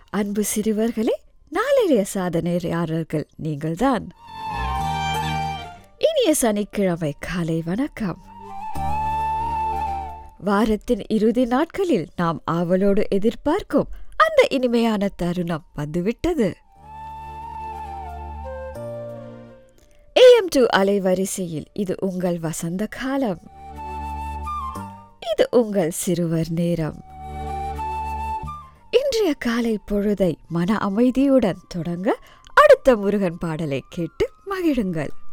அன்பு சிறுவர்களே நாளைய சாதனையாளர்கள் நீங்கள்தான் இனிய சனிக்கிழமை காலை வணக்கம் வாரத்தின் இறுதி நாட்களில் நாம் ஆவலோடு எதிர்பார்க்கும் அந்த இனிமையான தருணம் வந்துவிட்டது ஏஎம் டு அலைவரிசையில் இது உங்கள் வசந்த காலம் இது உங்கள் சிறுவர் நேரம் இன்றைய காலை பொழுதை மன அமைதியுடன் தொடங்க அடுத்த முருகன் பாடலை கேட்டு மகிழுங்கள்